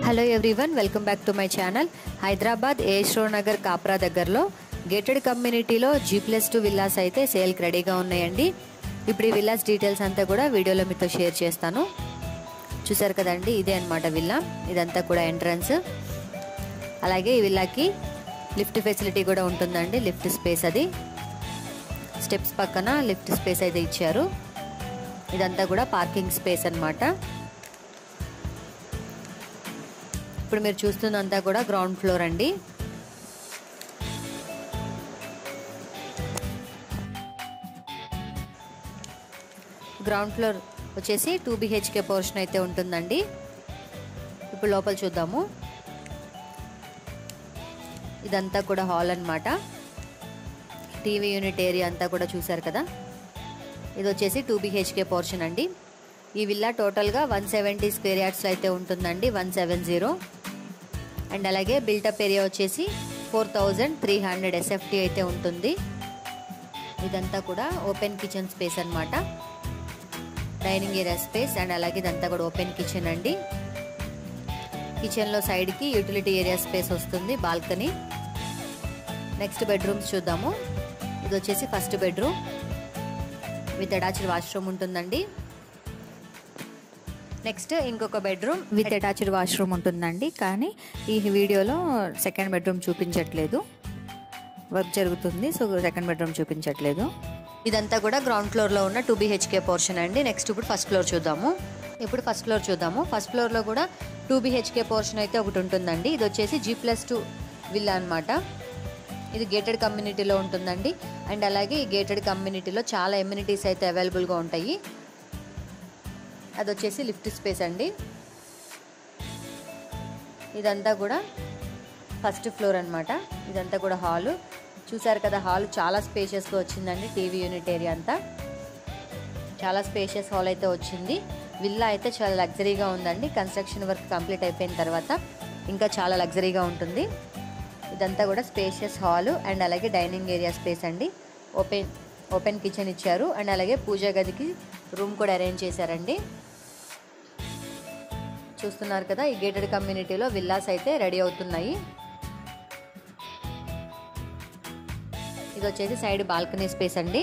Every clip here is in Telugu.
hello everyone welcome back to my channel Hyderabad ఏష్రో నగర్ కాప్రా దగ్గరలో గేటెడ్ కమ్యూనిటీలో జీ ప్లస్ టూ విల్లాస్ అయితే సేల్కి రెడీగా ఉన్నాయండి ఇప్పుడు ఈ విల్లాస్ డీటెయిల్స్ అంతా కూడా వీడియోలో మీతో షేర్ చేస్తాను చూసారు కదండి ఇదే అనమాట విల్లా ఇదంతా కూడా ఎంట్రన్స్ అలాగే ఈ విల్లాకి లిఫ్ట్ ఫెసిలిటీ కూడా ఉంటుందండి లిఫ్ట్ స్పేస్ అది స్టెప్స్ పక్కన లిఫ్ట్ స్పేస్ అయితే ఇచ్చారు ఇదంతా కూడా పార్కింగ్ స్పేస్ అన్నమాట ఇప్పుడు మీరు చూస్తున్నంతా కూడా గ్రౌండ్ ఫ్లోర్ అండి గ్రౌండ్ ఫ్లోర్ వచ్చేసి టూ బిహెచ్కే పోర్షన్ అయితే ఉంటుందండి ఇప్పుడు లోపల చూద్దాము ఇదంతా కూడా హాల్ అన్నమాట టీవీ యూనిట్ ఏరియా అంతా కూడా చూసారు కదా ఇది వచ్చేసి టూ బిహెచ్కే పోర్షన్ అండి ఈ విల్లా టోటల్గా వన్ సెవెంటీ స్క్వేర్ యార్డ్స్లో అయితే ఉంటుందండి వన్ సెవెన్ జీరో అండ్ అలాగే బిల్టప్ ఏరియా వచ్చేసి four thousand three hundred SFT అయితే ఉంటుంది ఇదంతా కూడా ఓపెన్ కిచెన్ స్పేస్ అనమాట డైనింగ్ ఏరియా స్పేస్ అండ్ అలాగే ఇదంతా కూడా ఓపెన్ కిచెన్ అండి కిచెన్లో సైడ్కి యూటిలిటీ ఏరియా స్పేస్ వస్తుంది బాల్కనీ నెక్స్ట్ బెడ్రూమ్స్ చూద్దాము ఇది వచ్చేసి first bedroom with attached washroom ఉంటుందండి నెక్స్ట్ ఇంకొక బెడ్రూమ్ విత్ అటాచ్డ్ వాష్రూమ్ ఉంటుందండి కానీ ఈ వీడియోలో సెకండ్ బెడ్రూమ్ చూపించట్లేదు వర్క్ జరుగుతుంది సో సెకండ్ బెడ్రూమ్ చూపించట్లేదు ఇదంతా కూడా గ్రౌండ్ ఫ్లోర్లో ఉన్న టూ బీహెచ్కే పోర్షన్ అండి నెక్స్ట్ ఇప్పుడు ఫస్ట్ ఫ్లోర్ చూద్దాము ఇప్పుడు ఫస్ట్ ఫ్లోర్ చూద్దాము ఫస్ట్ ఫ్లోర్లో కూడా టూ బీహెచ్కే పోర్షన్ అయితే ఒకటి ఉంటుందండి ఇది వచ్చేసి జీ ప్లస్ టూ విల్లా అనమాట ఇది గేటెడ్ కమ్యూనిటీలో ఉంటుందండి అండ్ అలాగే ఈ గేటెడ్ కమ్యూనిటీలో చాలా ఎమ్యూనిటీస్ అయితే అవైలబుల్గా ఉంటాయి అది వచ్చేసి లిఫ్ట్ స్పేస్ అండి ఇదంతా కూడా ఫస్ట్ ఫ్లోర్ అనమాట ఇదంతా కూడా హాలు చూసారు కదా హాల్ చాలా స్పేషియస్గా వచ్చిందండి టీవీ యూనిట్ ఏరియా అంతా చాలా స్పేషియస్ హాల్ అయితే వచ్చింది విల్లా అయితే చాలా లగ్జరీగా ఉందండి కన్స్ట్రక్షన్ వర్క్ కంప్లీట్ అయిపోయిన తర్వాత ఇంకా చాలా లగ్జరీగా ఉంటుంది ఇదంతా కూడా స్పేషియస్ హాలు అండ్ అలాగే డైనింగ్ ఏరియా స్పేస్ అండి ఓపెన్ ఓపెన్ కిచెన్ ఇచ్చారు అండ్ అలాగే పూజా గదికి రూమ్ కూడా అరేంజ్ చేశారండి చూస్తున్నారు కదా ఈ గేటెడ్ కమ్యూనిటీలో విల్లాస్ అయితే రెడీ అవుతున్నాయి ఇది వచ్చేసి సైడ్ బాల్కనీ స్పేస్ అండి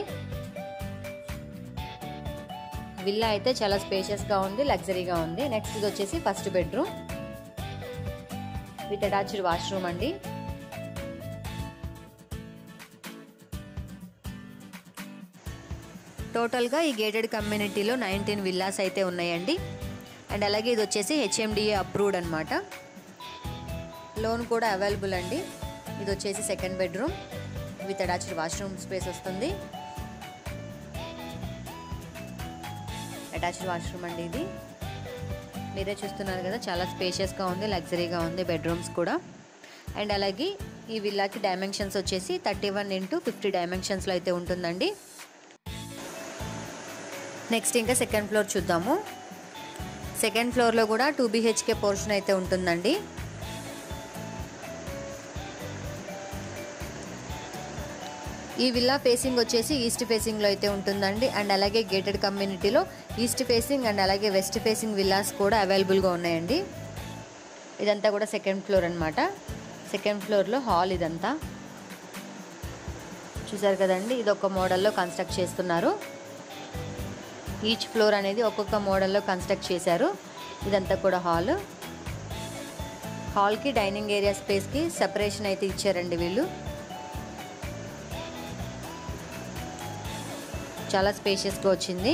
విల్లా అయితే చాలా స్పేషియస్గా ఉంది లగ్జరీగా ఉంది నెక్స్ట్ ఇది వచ్చేసి first bedroom with attached washroom అండి టోటల్గా ఈ గేటెడ్ కమ్యూనిటీలో నైన్టీన్ విల్లాస్ అయితే ఉన్నాయండి అండ్ అలాగే ఇది వచ్చేసి హెచ్ఎండిఏ అప్రూవ్డ్ అనమాట లోన్ కూడా అవైలబుల్ అండి ఇది వచ్చేసి second bedroom with attached washroom space వస్తుంది అటాచ్డ్ వాష్రూమ్ అండి ఇది మీరే చూస్తున్నారు కదా చాలా స్పేషియస్గా ఉంది లగ్జరీగా ఉంది బెడ్రూమ్స్ కూడా అండ్ అలాగే ఈ విల్లాకి డైమెన్షన్స్ వచ్చేసి థర్టీ వన్ ఇంటూ ఫిఫ్టీ డైమెన్షన్స్లో అయితే ఉంటుందండి నెక్స్ట్ ఇంకా సెకండ్ ఫ్లోర్ చూద్దాము సెకండ్ ఫ్లోర్లో కూడా టూ బీహెచ్కే పోర్షన్ అయితే ఉంటుందండి ఈ విల్లా ఫేసింగ్ వచ్చేసి ఈస్ట్ ఫేసింగ్లో అయితే ఉంటుందండి అండ్ అలాగే గేటెడ్ కమ్యూనిటీలో ఈస్ట్ ఫేసింగ్ అండ్ అలాగే వెస్ట్ ఫేసింగ్ విల్లాస్ కూడా అవైలబుల్గా ఉన్నాయండి ఇదంతా కూడా సెకండ్ ఫ్లోర్ అనమాట సెకండ్ ఫ్లోర్లో హాల్ ఇదంతా చూసారు కదండి ఇది ఒక మోడల్లో కన్స్ట్రక్ట్ చేస్తున్నారు ఈచ్ ఫ్లోర్ అనేది ఒక్కొక్క మోడల్లో కన్స్ట్రక్ట్ చేశారు ఇదంతా కూడా హాల్ హాల్కి డైనింగ్ ఏరియా స్పేస్కి సపరేషన్ అయితే ఇచ్చారండి వీళ్ళు చాలా స్పేషియస్గా వచ్చింది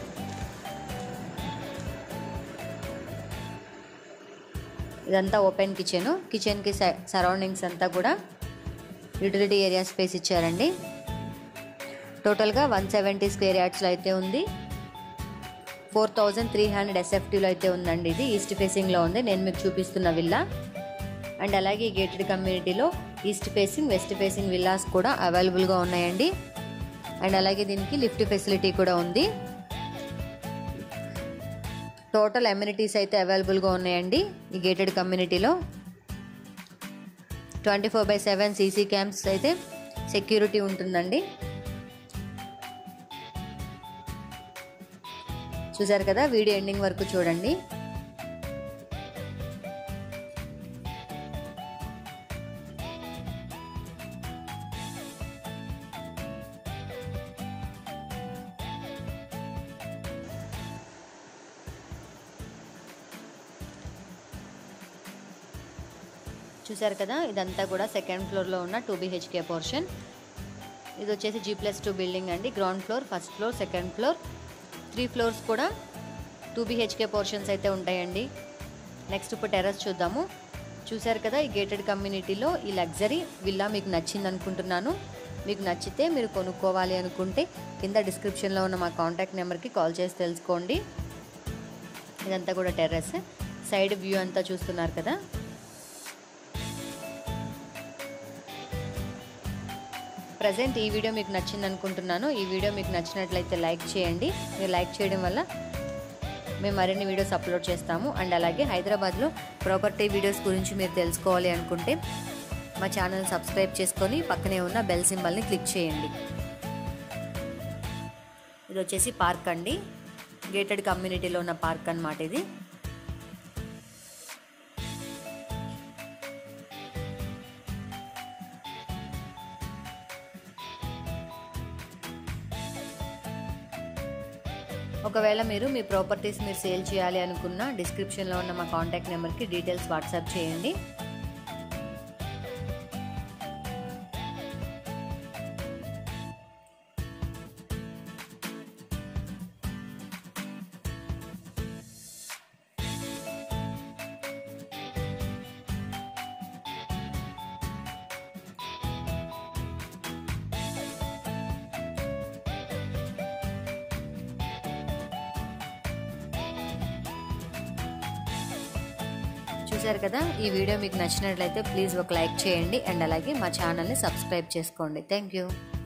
ఇదంతా ఓపెన్ కిచెన్ కిచెన్కి సరౌండింగ్స్ అంతా కూడా యూటిలిటీ ఏరియా స్పేస్ ఇచ్చారండి టోటల్గా వన్ సెవెంటీ స్క్వేర్ యార్డ్స్లో అయితే ఉంది ఫోర్ థౌజండ్ త్రీ హండ్రెడ్ ఎస్ఎఫ్టీలో అయితే ఉందండి ఇది ఈస్ట్ ఫేసింగ్లో ఉంది నేను మీకు చూపిస్తున్న విల్లా అండ్ అలాగే గేటెడ్ కమ్యూనిటీలో east facing west facing villas కూడా అవైలబుల్గా ఉన్నాయండి అండ్ అలాగే దీనికి లిఫ్ట్ ఫెసిలిటీ కూడా ఉంది టోటల్ ఎమ్యూనిటీస్ అయితే అవైలబుల్గా ఉన్నాయండి ఈ గేటెడ్ కమ్యూనిటీలో twenty four by seven CC cams అయితే సెక్యూరిటీ ఉంటుందండి చూసారు కదా వీడియో ఎండింగ్ వరకు చూడండి చూసారు కదా ఇదంతా కూడా సెకండ్ ఫ్లోర్లో ఉన్న టూ బీహెచ్కే పోర్షన్ ఇది వచ్చేసి జీ ప్లస్ టూ బిల్డింగ్ అండి ground floor first floor second floor three floors కూడా టూ బీహెచ్కే పోర్షన్స్ అయితే ఉంటాయండి నెక్స్ట్ ఇప్పుడు టెర్రస్ చూద్దాము చూసారు కదా ఈ గేటెడ్ కమ్యూనిటీలో ఈ లగ్జరీ విల్లా మీకు నచ్చింది అనుకుంటున్నాను మీకు నచ్చితే మీరు కొనుక్కోవాలి అనుకుంటే కింద డిస్క్రిప్షన్లో ఉన్న మా కాంటాక్ట్ నెంబర్కి కాల్ చేసి తెలుసుకోండి ఇదంతా కూడా టెర్రస్ సైడ్ వ్యూ అంతా చూస్తున్నారు కదా ప్రజెంట్ ఈ వీడియో మీకు నచ్చింది అనుకుంటున్నాను ఈ వీడియో మీకు నచ్చినట్లయితే లైక్ చేయండి మీరు లైక్ చేయడం వల్ల మేము మరిన్ని వీడియోస్ అప్లోడ్ చేస్తాము అండ్ అలాగే హైదరాబాద్లో ప్రాపర్టీ వీడియోస్ గురించి మీరు తెలుసుకోవాలి అనుకుంటే మా ఛానల్ సబ్స్క్రైబ్ చేసుకొని పక్కనే ఉన్న బెల్ సింబల్ని క్లిక్ చేయండి ఇది వచ్చేసి పార్క్ అండి గేటెడ్ కమ్యూనిటీలో ఉన్న పార్క్ అన్నమాట ఇది ఒకవేళ మీరు మీ ప్రాపర్టీస్ మీరు సేల్ చేయాలి అనుకున్న డిస్క్రిప్షన్లో ఉన్న మా కాంటాక్ట్ నెంబర్కి డీటెయిల్స్ వాట్సాప్ చేయండి చూసారు కదా ఈ వీడియో మీకు నచ్చినట్లయితే ప్లీజ్ ఒక లైక్ చేయండి అండ్ అలాగే మా ఛానల్ని సబ్స్క్రైబ్ చేసుకోండి థ్యాంక్ యూ